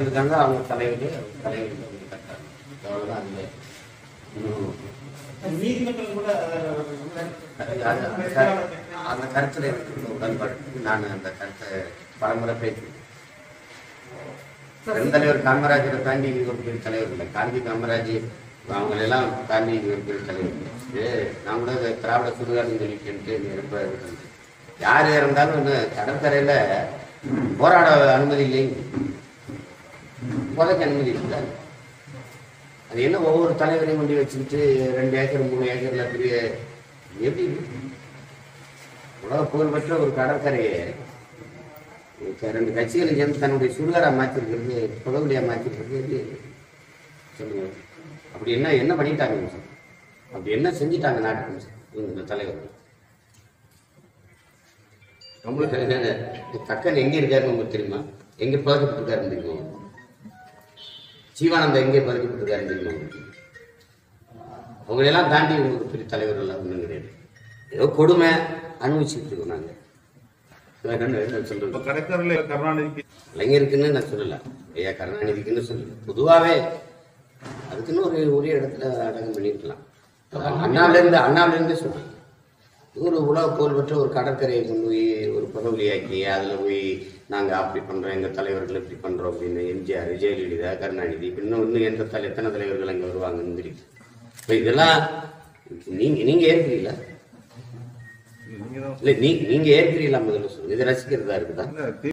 இருக்காங்க அவங்க தலைவர் அவங்க தலைவர் வந்து கட்டாங்க அவ்வளோதான் அதில் நீதிமன்றம் கூட அது- அது- அந்த கரு- அந்த கருத்தில் எனக்கு உடன்பாடு நான் அந்த கருத்தை பலமுறை பேசியிருக்கேன் பெருந்தலைவர் காமராஜரை தாண்டி இங்க ஒரு பெரிய தலைவர் இல்லை காந்தி காமராஜ் அவங்களெல்லாம் தாண்டி இங்க ஒரு பெரிய தலைவர் இல்லை. இது நான் கூட இந்த திராவிட சுடுகாடுன்னு சொல்லிட்டு ரொம்ப இது பண்ணேன். யார் இருந்தாலும் இன்னும் கடற்கரையில் போராட அனுமதி இல்லைங்க புதைக்க அனுமதி இல்லை அது என்ன ஒவ்வொரு தலைவரையும் கொண்டு வச்சுக்கிட்டு ரெண்டு ஏக்கர் மூணு ஏக்கர்ல பெரிய எப்படி உலக புகழ்பெற்ற ஒரு கடற்கரையை இப்ப ரெண்டு கட்சிகளும் சேர்ந்து தன்னுடைய சுடுகாரா மாற்றிருக்கிறது புதவுலியா மாற்றிருக்கிறது எப்படி சொல்லுங்க அப்படி என்ன என்ன பண்ணிட்டாங்க சார் அப்படி என்ன செஞ்சிட்டாங்க நாட்டுக்கு சார் இவங்க இந்த தலைவர் நம்மளுக்கு தக்கன் எங்க இருக்காருன்னு உங்களுக்கு தெரியுமா எங்க புதைக்கப்பட்டிருக்காருன்னு தெரியுமா உங்களுக்கு? ஜீவானந்தம் எங்கே பதிக்கப்பட்டிருக்காருன்னு தெரியுமா உங்களுக்கு? அவங்களெல்லாம் தாண்டி உங்களுக்கு பெரிய தலைவர் எல்லாம் ஒன்றும் கிடையாது ஏதோ கொடுமை அனுபவிச்சுட்டு இருக்கோம் நாங்கள் வேற என்ன என்ன சொல்றது இப்ப கடற்கரையில கருணாநிதிக்கு இளைஞருக்குன்னு நான் சொல்லல ஐயா கருணாநிதிக்குன்னு சொல்லல பொதுவாகவே அதுக்குன்னு ஒரு ஒரே இடத்துல அடக்கம் பண்ணியிருக்கலாம் அண்ணாவில இருந்து அண்ணாவில இருந்தே சொல்றேன் ஒரு உலக புகழ்பெற்ற ஒரு கடற்கரையை கொண்டு போய் ஒரு பதவியாக்கி அதில் போய் நாங்கள் அப்படி பண்ணுறோம் எங்கள் தலைவர்கள் இப்படி பண்ணுறோம் அப்படின்னு எம்ஜிஆர் ஜெயலலிதா கருணாநிதி இப்ப இன்னும் இன்னும் எந்த தலை எத்தனை தலைவர்கள் அங்கே வருவாங்கன்னு தெரியுது இப்போ இதெல்லாம் நீங்கள் நீங்கள் ஏற்கிறீங்களா நீங்க தான் இல்லை நீ நீங்கள் ஏற்கிறீங்களா முதல்ல சொல்லுங்க இது ரசிக்கிறதா இருக்குதா இல்ல, தி-